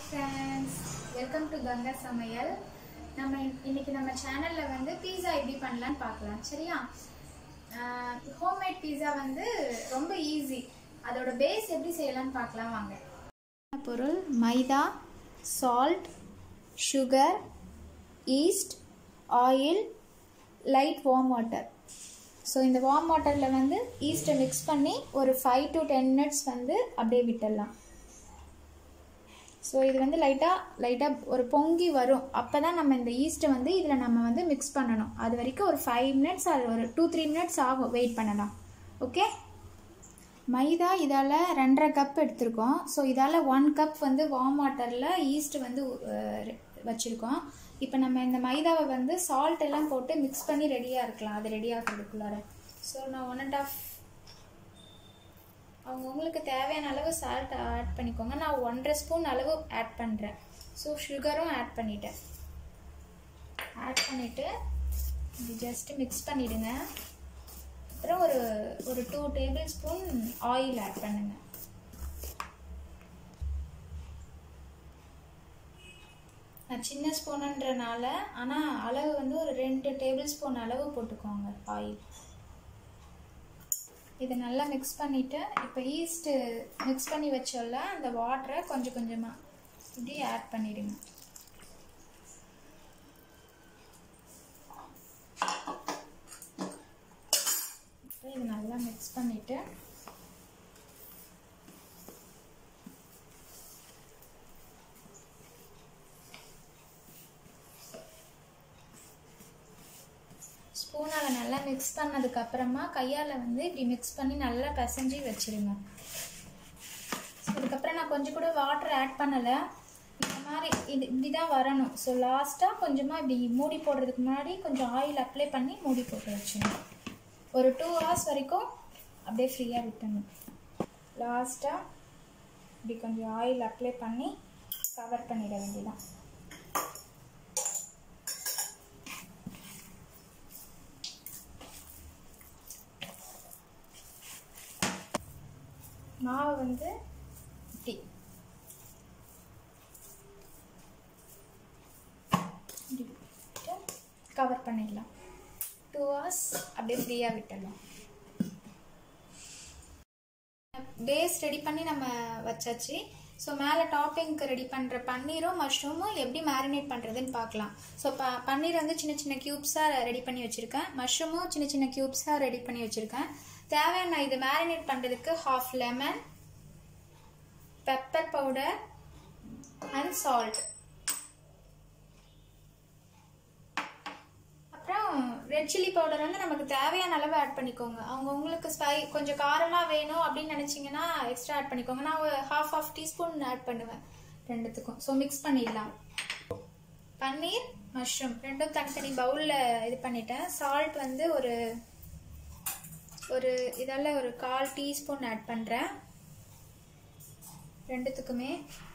friends welcome to Ganga சமையல் நம்ம இன்- இன்னைக்கு நம்ம சேனலில் வந்து பீஸா எப்படி பண்ணலான்னு பார்க்கலாம் சரியா ஹோம்மேட் பீஸா வந்து ரொம்ப ஈஸி அதோட பேஸ் எப்படி செய்யலாம்னு பார்க்கலாம் வாங்க பொருள் maida salt sugar yeast oil light warm water so இந்த வார்ம் வாட்டரில் வந்து ஈஸ்ட்டை மிக்ஸ் பண்ணி ஒரு ஃபைவ் டு டென் மினிட்ஸ் வந்து அப்படியே விட்டுடலாம் ஸோ இது வந்து லைட்டாக லைட்டாக ஒரு பொங்கி வரும் அப்போ தான் நம்ம இந்த ஈஸ்ட்டை வந்து இதில் நம்ம வந்து மிக்ஸ் பண்ணணும் அது வரைக்கும் ஒரு ஃபைவ் மினிட்ஸ் அது ஒரு டூ த்ரீ மினிட்ஸ் ஆகும் வெயிட் பண்ணலாம் ஓகே மைதா இதால் ரெண்டரை கப் எடுத்திருக்கோம் ஸோ இதால் ஒன் கப் வந்து வார்ம் வாட்டரில் ஈஸ்ட் வந்து அஹ், வச்சுருக்கோம் இப்போ நம்ம இந்த மைதாவை வந்து சால்ட் எல்லாம் போட்டு மிக்ஸ் பண்ணி ரெடியாக இருக்கலாம் அது ரெடி ஆகிறதுக்குள்ளார ஸோ நான் ஒன் அண்ட் ஆஃப் அவங்க உங்களுக்கு தேவையான அளவு சால்ட் ஆட் பண்ணிக்கோங்க நான் ஒன்றரை ஸ்பூன் அளவு ஆட் பண்ணுறேன் ஸோ சுகரும் ஆட் பண்ணிட்டேன் ஆட் பண்ணிவிட்டு இது ஜஸ்ட்டு மிக்ஸ் பண்ணிவிடுங்க அப்புறம் ஒரு ஒரு two tablespoon oil add பண்ணுங்க நான் சின்ன ஸ்பூனுன்றனால ஆனால் அளவு வந்து ஒரு ரெண்டு டேபிள் ஸ்பூன் அளவு போட்டுக்கோங்க ஆயில் இதை நல்லா மிக்ஸ் பண்ணிவிட்டு இப்போ ஈஸ்ட்டு மிக்ஸ் பண்ணி வச்சோல்ல அந்த வாட்டரை கொஞ்சம் கொஞ்சமாக இப்படி ஆட் பண்ணிடுங்க அப்புறம் இது நல்லா மிக்ஸ் பண்ணிவிட்டு ஸ்பூனால் நல்லா மிக்ஸ் பண்ணதுக்கு அப்புறமா கையால் வந்து இப்படி மிக்ஸ் பண்ணி நல்லா பிசைஞ்சு வச்சிருங்க அதுக்கப்புறம் நான் கொஞ்சம் கூட வாட்டர் ஆட் பண்ணலை இந்த மாதிரி இது இப்படி தான் வரணும் ஸோ லாஸ்ட்டாக கொஞ்சமாக இப்படி மூடி போடுறதுக்கு முன்னாடி கொஞ்சம் ஆயில் அப்ளை பண்ணி மூடி போட்டு வச்சிடணும் ஒரு டூ ஹவர்ஸ் வரைக்கும் அப்படியே ஃப்ரீயாக விட்டணும் லாஸ்ட்டாக இப்படி கொஞ்சம் ஆயில் அப்ளை பண்ணி கவர் பண்ணிட வேண்டியதான் மாவை வந்து இப்படி கவர் பண்ணிடலாம் டூ ஹவர்ஸ் அப்படியே ஃப்ரீயாக விட்டுடலாம் பேஸ் ரெடி பண்ணி நம்ம வச்சாச்சு ஸோ மேலே டாப்பிங்க்கு ரெடி பண்ணுற பன்னீரும் மஷ்ரூமும் எப்படி மேரினேட் பண்ணுறதுன்னு பார்க்கலாம் ஸோ ப பன்னீர் வந்து சின்ன சின்ன க்யூப்ஸாக ரெடி பண்ணி வச்சுருக்கேன் மஷ்ரூமும் சின்ன சின்ன க்யூப்ஸாக ரெடி பண்ணி வச்சுருக்கேன் தேவையான இது மேரினேட் பண்ணுறதுக்கு half lemon pepper powder and salt அப்புறம் ரெட் சில்லி பவுடர் வந்து நமக்கு தேவையான அளவு ஆட் பண்ணிக்கோங்க அவங்க உங்களுக்கு ஸ்பை கொஞ்சம் காரமாக வேணும் அப்படின்னு நினச்சிங்கன்னா எக்ஸ்ட்ரா ஆட் பண்ணிக்கோங்க நான் ஒரு ஹாஃப் ஆஃப் டீஸ்பூன் ஆட் பண்ணுவேன் ரெண்டுத்துக்கும் ஸோ மிக்ஸ் பண்ணிடலாம் பன்னீர் மஷ்ரூம் ரெண்டும் தனித்தனி பவுலில் இது பண்ணிட்டேன் சால்ட் வந்து ஒரு ஒரு இதால் ஒரு கால் டீஸ்பூன் ஆட் பண்ணுறேன் ரெண்டுத்துக்குமே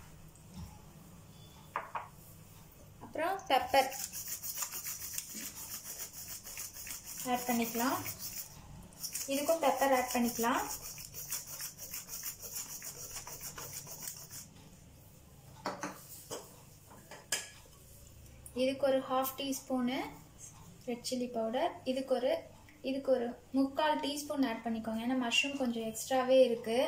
அப்புறம் பெப்பர் ஆட் பண்ணிக்கலாம் இதுக்கும் பெப்பர் ஆட் பண்ணிக்கலாம் இதுக்கு ஒரு half teaspoon red chilli powder இதுக்கு ஒரு இதுக்கு ஒரு முக்கால் டீஸ்பூன் ஆட் பண்ணிக்கோங்க ஏன்னா மஷ்ரூம் கொஞ்சம் எக்ஸ்ட்ராவே இருக்குது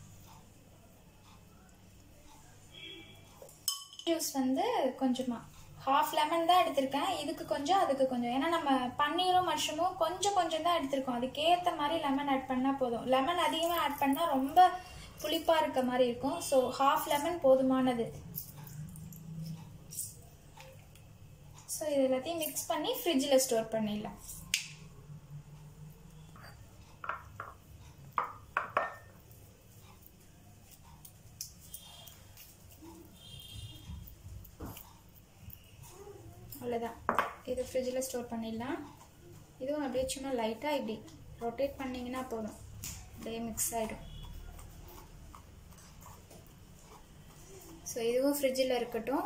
ஜூஸ் வந்து கொஞ்சமாக ஹாஃப் லெமன் தான் எடுத்திருக்கேன் இதுக்கு கொஞ்சம் அதுக்கு கொஞ்சம் ஏன்னா நம்ம பன்னீரும் மஷ்ரூமும் கொஞ்சம் கொஞ்சம் தான் எடுத்திருக்கோம் அதுக்கேற்ற மாதிரி லெமன் ஆட் பண்ணால் போதும் லெமன் அதிகமாக ஆட் பண்ணால் ரொம்ப புளிப்பாக இருக்க மாதிரி இருக்கும் ஸோ ஹாஃப் லெமன் போதுமானது ஸோ இது எல்லாத்தையும் மிக்ஸ் பண்ணி ஃப்ரிட்ஜில் ஸ்டோர் பண்ணிடலாம் அவ்வளோதான் இது ஃப்ரிட்ஜில் ஸ்டோர் பண்ணிடலாம் இதுவும் அப்படியே சும்மா லைட்டாக இப்படி ரொட்டேட் பண்ணிங்கன்னா போதும் அப்படியே மிக்ஸ் ஆகிடும் ஸோ இதுவும் ஃப்ரிட்ஜில் இருக்கட்டும்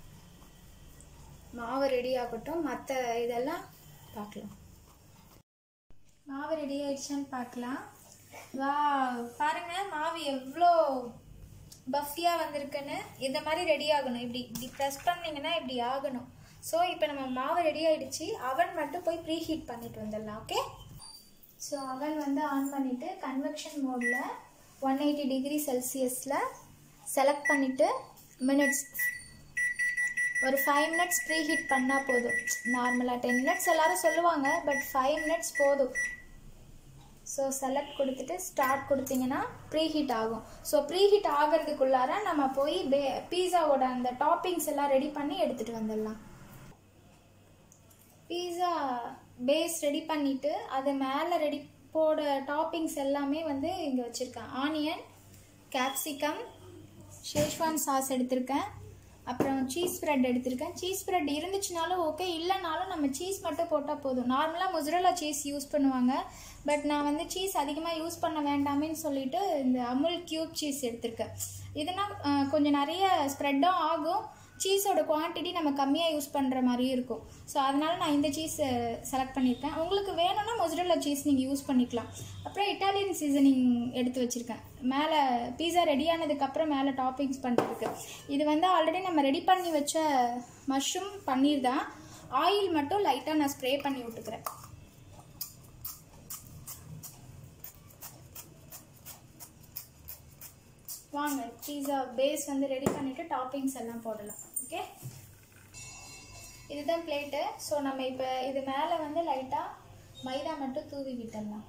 மாவு ரெடி ஆகட்டும் மற்ற இதெல்லாம் பார்க்கலாம் மாவு ரெடி ஆயிடுச்சான்னு பார்க்கலாம் வா பாருங்க மாவு எவ்வளோ பஃபியாக வந்திருக்குன்னு இந்த மாதிரி ரெடி ஆகணும் இப்படி இப்படி ப்ரெஸ் பண்ணிங்கன்னா இப்படி ஆகணும் ஸோ இப்போ நம்ம மாவு ரெடி ஆயிடுச்சு அவன் மட்டும் போய் ப்ரீ ஹீட் பண்ணிட்டு வந்துடலாம் ஓகே ஸோ அவன் வந்து ஆன் பண்ணிவிட்டு கன்வெக்ஷன் மோடில் ஒன் எயிட்டி டிகிரி செல்சியஸில் செலக்ட் பண்ணிவிட்டு மினிட்ஸ் ஒரு ஃபைவ் மினிட்ஸ் ப்ரீ ஹீட் பண்ணால் போதும் நார்மலாக டென் மினிட்ஸ் எல்லாரும் சொல்லுவாங்க பட் ஃபைவ் மினிட்ஸ் போதும் ஸோ செலக்ட் கொடுத்துட்டு ஸ்டார்ட் கொடுத்தீங்கன்னா ப்ரீ ஹீட் ஆகும் ஸோ ப்ரீ ஹீட் ஆகிறதுக்குள்ளார நம்ம போய் பே பீஸாவோட அந்த டாப்பிங்ஸ் எல்லாம் ரெடி பண்ணி எடுத்துகிட்டு வந்துடலாம் பீஸா பேஸ் ரெடி பண்ணிவிட்டு அது மேலே ரெடி போட டாப்பிங்ஸ் எல்லாமே வந்து இங்கே வச்சுருக்கேன் ஆனியன் கேப்சிகம் ஷேஷ்வான் சாஸ் எடுத்திருக்கேன் அப்புறம் சீஸ் ஸ்ப்ரெட் எடுத்திருக்கேன் சீஸ் ஸ்ப்ரெட் இருந்துச்சுனாலும் ஓகே இல்லைனாலும் நம்ம சீஸ் மட்டும் போட்டால் போதும் நார்மலாக முஸ்ரலா சீஸ் யூஸ் பண்ணுவாங்க பட் நான் வந்து சீஸ் அதிகமாக யூஸ் பண்ண வேண்டாமேன்னு சொல்லிட்டு இந்த அமுல் கியூப் சீஸ் எடுத்திருக்கேன் இதனால் கொஞ்சம் நிறைய ஸ்ப்ரெட்டும் ஆகும் சீஸோட குவான்டிட்டி நம்ம கம்மியாக யூஸ் பண்ணுற மாதிரியும் இருக்கும் ஸோ அதனால் நான் இந்த சீஸ் செலக்ட் பண்ணியிருக்கேன் உங்களுக்கு வேணும்னா மொசரல்லா சீஸ் நீங்கள் யூஸ் பண்ணிக்கலாம் அப்புறம் இட்டாலியன் சீசனிங் எடுத்து வச்சுருக்கேன் மேலே பீஸா ரெடி ஆனதுக்கப்புறம் மேலே டாப்பிங்ஸ் பண்ணுறதுக்கு இது வந்து ஆல்ரெடி நம்ம ரெடி பண்ணி வச்ச மஷ்ரூம் பன்னீர் தான் ஆயில் மட்டும் லைட்டாக நான் ஸ்ப்ரே பண்ணி விட்டுக்கிறேன் வாங்க பீஸா பேஸ் வந்து ரெடி பண்ணிவிட்டு டாப்பிங்ஸ் எல்லாம் போடலாம் ஓகே இதுதான் பிளேட்டு ஸோ நம்ம இப்போ இது மேலே வந்து லைட்டாக மைதா மட்டும் தூவி விட்டுடலாம்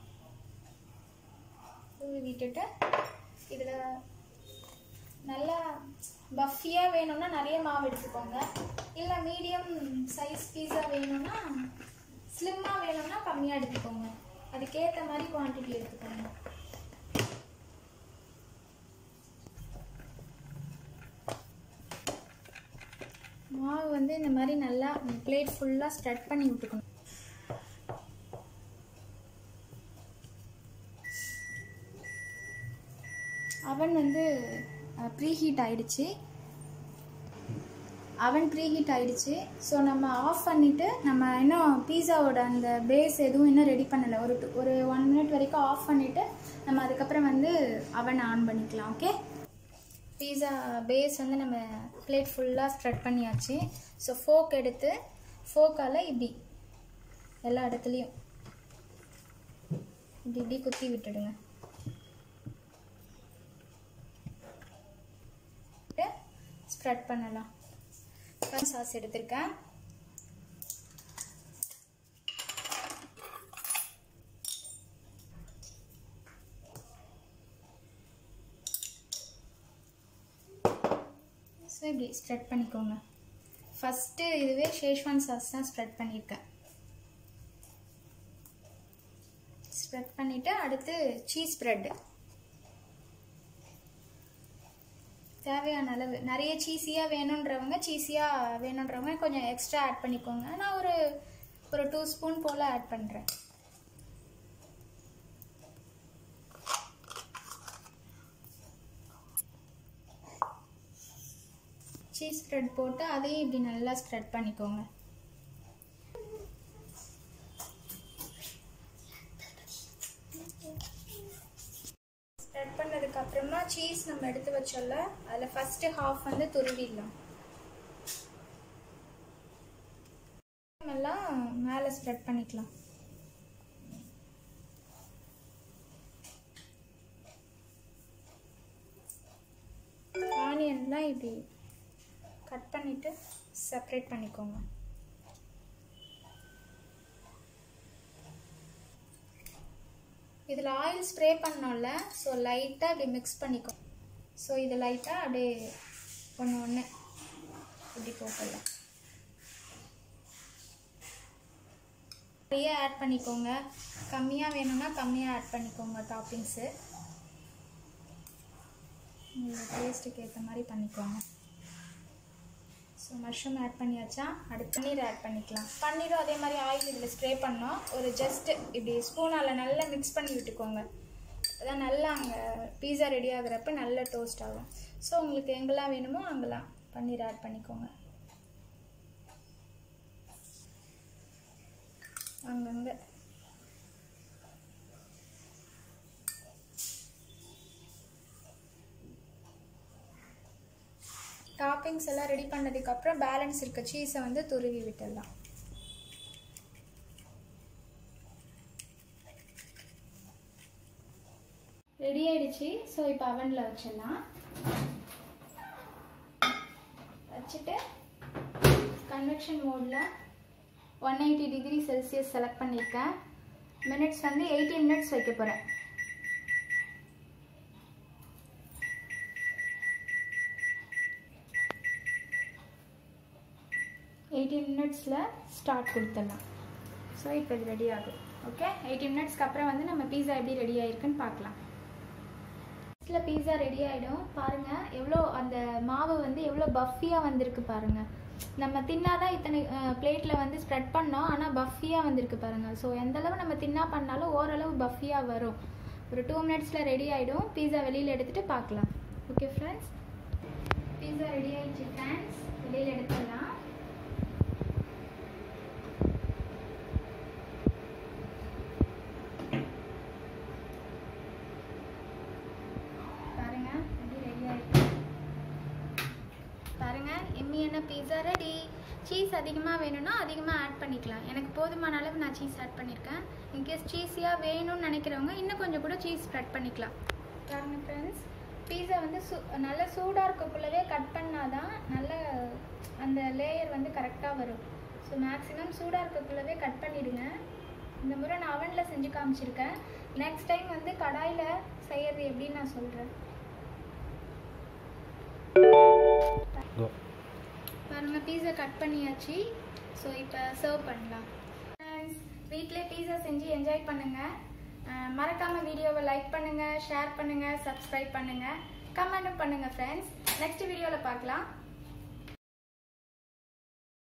தூவி விட்டுட்டு இதில் நல்லா பஃபியாக வேணும்னா நிறைய மாவு எடுத்துக்கோங்க இல்லை மீடியம் சைஸ் பீஸா வேணும்னா ஸ்லிம்மாக வேணும்னா கம்மியாக எடுத்துக்கோங்க அதுக்கேற்ற மாதிரி குவான்டிட்டி எடுத்துக்கோங்க மாவு வந்து இந்த மாதிரி நல்லா பிளேட் ஃபுல்லாக ஸ்ப்ரெட் பண்ணி விட்டுக்கணும் அவன் வந்து ப்ரீ ஹீட் ஆயிடுச்சு அவன் ப்ரீ ஹீட் ஆயிடுச்சு ஸோ நம்ம ஆஃப் பண்ணிவிட்டு நம்ம இன்னும் பீஸாவோட அந்த பேஸ் எதுவும் இன்னும் ரெடி பண்ணலை ஒரு two- ஒரு ஒன் மினிட் வரைக்கும் ஆஃப் பண்ணிவிட்டு நம்ம அதுக்கப்புறம் வந்து அவன் ஆன் பண்ணிக்கலாம் ஓகே பீஸா பேஸ் வந்து நம்ம பிளேட் ஃபுல்லாக ஸ்ப்ரெட் பண்ணியாச்சு ஸோ ஃபோக் எடுத்து ஃபோக்கால் இப்படி எல்லா இடத்துலையும் இப்படி இப்படி குத்தி விட்டுடுங்க ஸ்ப்ரெட் பண்ணலாம் சாஸ் எடுத்திருக்கேன் ஸோ இப்படி ஸ்ப்ரெட் பண்ணிக்கோங்க ஃபஸ்ட்டு இதுவே ஷேஷ்வான் சாஸ் தான் ஸ்ப்ரெட் பண்ணியிருக்கேன் ஸ்ப்ரெட் பண்ணிவிட்டு அடுத்து சீஸ் ஸ்ப்ரெட்டு தேவையான அளவு நிறைய சீஸியாக வேணுன்றவங்க சீஸியாக வேணுன்றவங்க கொஞ்சம் எக்ஸ்ட்ரா ஆட் பண்ணிக்கோங்க நான் ஒரு ஒரு டூ ஸ்பூன் போல் ஆட் பண்ணுறேன் சீஸ் ஸ்ப்ரெட் போட்டு அதையும் இப்படி நல்லா ஸ்ப்ரெட் பண்ணிக்கோங்க ஸ்ப்ரெட் பண்ணதுக்கு அப்புறமா சீஸ் நம்ம எடுத்து வச்சோம்ல அதில் ஃபஸ்ட்டு ஹாஃப் வந்து துருவிடலாம் எல்லாம் மேலே ஸ்ப்ரெட் பண்ணிக்கலாம் ஆனியன்லாம் இப்படி கட் பண்ணிவிட்டு செப்பரேட் பண்ணிக்கோங்க இதில் ஆயில் ஸ்ப்ரே பண்ணோம்ல ஸோ லைட்டாக இப்படி மிக்ஸ் பண்ணிக்கோ ஸோ இது லைட்டாக அப்படியே ஒன்று ஒன்று இப்படி போட்டுடலாம் நிறைய ஆட் பண்ணிக்கோங்க கம்மியாக வேணும்னா கம்மியாக ஆட் பண்ணிக்கோங்க டாப்பிங்ஸு உங்களோட டேஸ்ட்டுக்கு ஏற்ற மாதிரி பண்ணிக்கோங்க ஸோ மஷ்ரூம் ஆட் பண்ணியாச்சா அடுத்து பன்னீர் ஆட் பண்ணிக்கலாம் பன்னீரும் அதே மாதிரி ஆயில் இதில் ஸ்ப்ரே பண்ணோம் ஒரு ஜஸ்ட் இப்படி ஸ்பூனால் நல்லா மிக்ஸ் பண்ணி விட்டுக்கோங்க அதான் நல்லா அங்கே பீஸா ரெடி ஆகுறப்ப நல்லா டோஸ்ட் ஆகும் ஸோ உங்களுக்கு எங்கெல்லாம் வேணுமோ அங்கெல்லாம் பன்னீர் ஆட் பண்ணிக்கோங்க அங்கங்கே டாப்பிங்ஸ் எல்லாம் ரெடி பண்ணதுக்கப்புறம் பேலன்ஸ் இருக்க சீஸை வந்து துருவி விட்டுடலாம் ரெடி ஆயிடுச்சு ஸோ இப்போ அவனில் வச்சிடலாம் வச்சுட்டு கன்வெக்ஷன் மோடில் one eighty degree Celsius select பண்ணியிருக்கேன் மினிட்ஸ் வந்து எயிட்டி மினிட்ஸ் வைக்க போகிறேன் எயிட்டி மினிட்ஸில் ஸ்டார்ட் கொடுத்துடலாம் ஸோ இப்போ இது ரெடி ஆகும் ஓகே எயிட்டி மினிட்ஸ்க்கு அப்புறம் வந்து நம்ம பீஸா எப்படி ரெடி ஆயிருக்குன்னு பார்க்கலாம் ஃபஸ்ட்டில் பீஸா ரெடி ஆகிடும் பாருங்கள் எவ்வளோ அந்த மாவு வந்து எவ்வளோ பஃபியாக வந்திருக்கு பாருங்கள் நம்ம தின்னாதான் இத்தனை பிளேட்டில் வந்து ஸ்ப்ரெட் பண்ணோம் ஆனால் பஃபியாக வந்திருக்கு பாருங்கள் ஸோ எந்தளவு நம்ம தின்னா பண்ணாலும் ஓரளவு பஃபியாக வரும் ஒரு டூ மினிட்ஸில் ரெடி ஆகிடும் பீஸா வெளியில் எடுத்துகிட்டு பார்க்கலாம் ஓகே ஃப்ரெண்ட்ஸ் பீஸா ரெடி ஆயிடுச்சு ஃப்ரெண்ட்ஸ் வெளியில் எடுத்துடலாம் பாருங்க எப்படி ரெடி ஆயிருக்கு பாருங்க எம்மியான பீஸா ரெடி சீஸ் அதிகமாக வேணும்னா அதிகமாக ஆட் பண்ணிக்கலாம் எனக்கு போதுமான அளவு நான் சீஸ் ஆட் பண்ணியிருக்கேன் இன்கேஸ் சீஸியாக வேணும்னு நினைக்கிறவங்க இன்னும் கொஞ்சம் கூட சீஸ் ஸ்ப்ரெட் பண்ணிக்கலாம் பாருங்க ஃப்ரெண்ட்ஸ் பீஸா வந்து சூ நல்ல சூடாக இருக்கக்குள்ளவே கட் பண்ணாதான் நல்ல அந்த லேயர் வந்து கரெக்டாக வரும் ஸோ மேக்ஸிமம் சூடாக இருக்கக்குள்ளவே கட் பண்ணிவிடுங்க இந்த முறை நான் அவனில் செஞ்சு காமிச்சிருக்கேன் நெக்ஸ்ட் டைம் வந்து கடாயில் செய்யறது எப்படின்னு நான் சொல்கிறேன் பாருங்க பீஸா கட் பண்ணியாச்சு ஸோ இப்போ சர்வ் பண்ணலாம் ஃப்ரெண்ட்ஸ் வீட்டிலே பீஸா செஞ்சு என்ஜாய் பண்ணுங்கள் மறக்காமல் வீடியோவை லைக் பண்ணுங்கள் ஷேர் பண்ணுங்கள் சப்ஸ்கிரைப் பண்ணுங்கள் கமெண்ட்டும் பண்ணுங்கள் ஃப்ரெண்ட்ஸ் நெக்ஸ்ட் வீடியோவில் பார்க்கலாம்